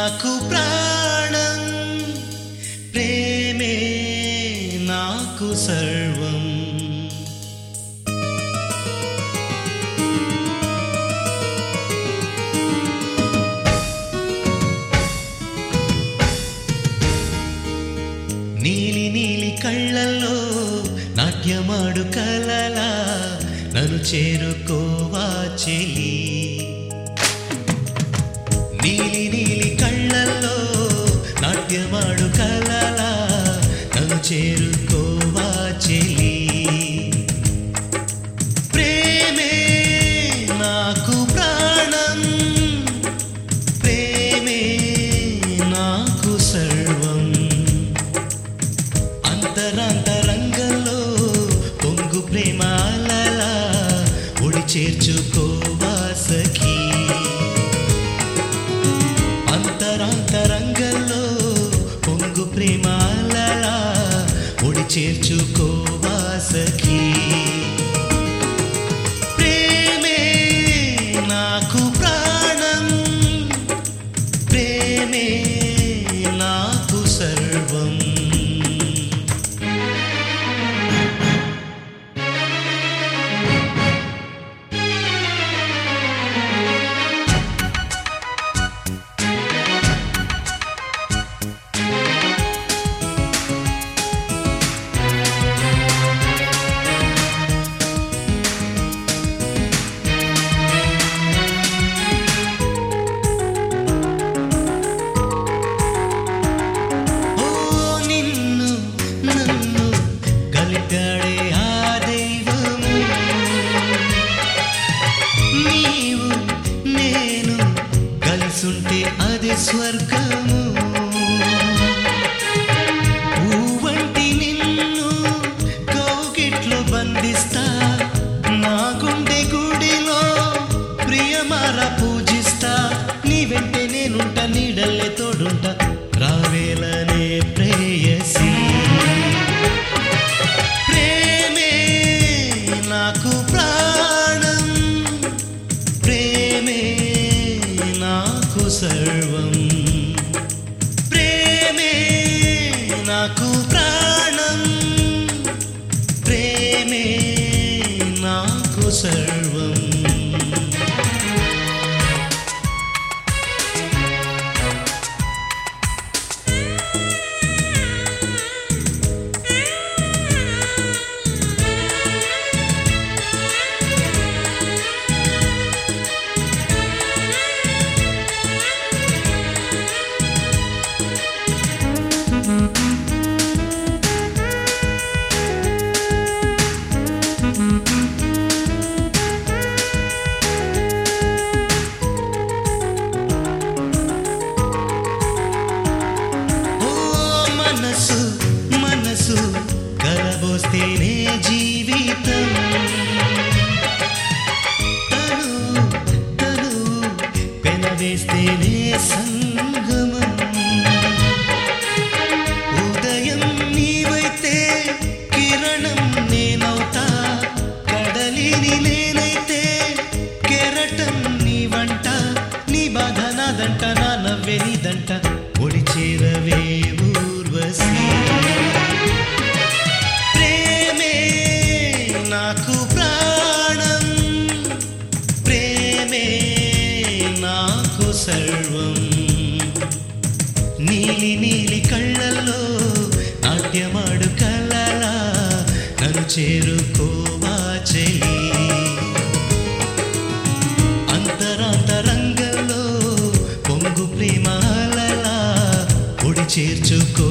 నాకు ప్రాణం ప్రేమే నాకు సర్వం నీలి నీలి కళ్ళల్లో నాట్యమాడు కలలా నన్ను చేరుకోవా చెలి నీలి నీలి కళ్ళల్లో నాట్యమాడు కలలా నన్ను చేరుకోవా చెలి ప్రేమే నాకు ప్రాణం ప్రేమే నాకు సర్వం అంతరాంతరంగంలో పొంగు ప్రేమాలలా ఒడి చేర్చుకోవా సఖీ అంతరాంతరంగంలో పొంగు ప్రేమాలలా ఒడి చేర్చుకోవా సఖీ ప్రేమే నాకు ప్రాణం ప్రేమే నాకు సర్వం ఓ నిన్ను నన్ను కలిపాడే ఆ దైవము నీవు నేను కలిసుంటే అది స్వర్గము పువ్వంటి నిన్ను కౌగిట్లో బంధిస్తా నా గుండె గుడిలో ప్రియమార పూజిస్తా నీ వెంటే నేనుంట నీడల్లే తోడుంట రావేలనే ప్రేయసి ప్రేమే నాకు ప్రాణం ప్రేమే నాకు సర్వం ప్రేమే నాకు ప్రాణం ప్రేమే నాకు సర్వం ఓ మనసు మనసు కలబోస్తేనే జీవితం తను తను పెనవేస్తేనే సంగమం ఉదయం నీవైతే కిరణం నేనవుతా కడలిని నేనైతే కెరటం నీ వంట నీ బాధ నాదంట నా నవ్వే నీదంట ఒడి చేరవే ఊర్వశి ప్రేమే నాకు ప్రాణం ప్రేమే నాకు సర్వం నీలి నీలి కళ్ళల్లో నాట్యమాడు కలలా నన్ను చేరుకోవా చెలి అంతరాంతరంగంలో పొంగు ప్రేమాలలా ఒడి చేర్చుకో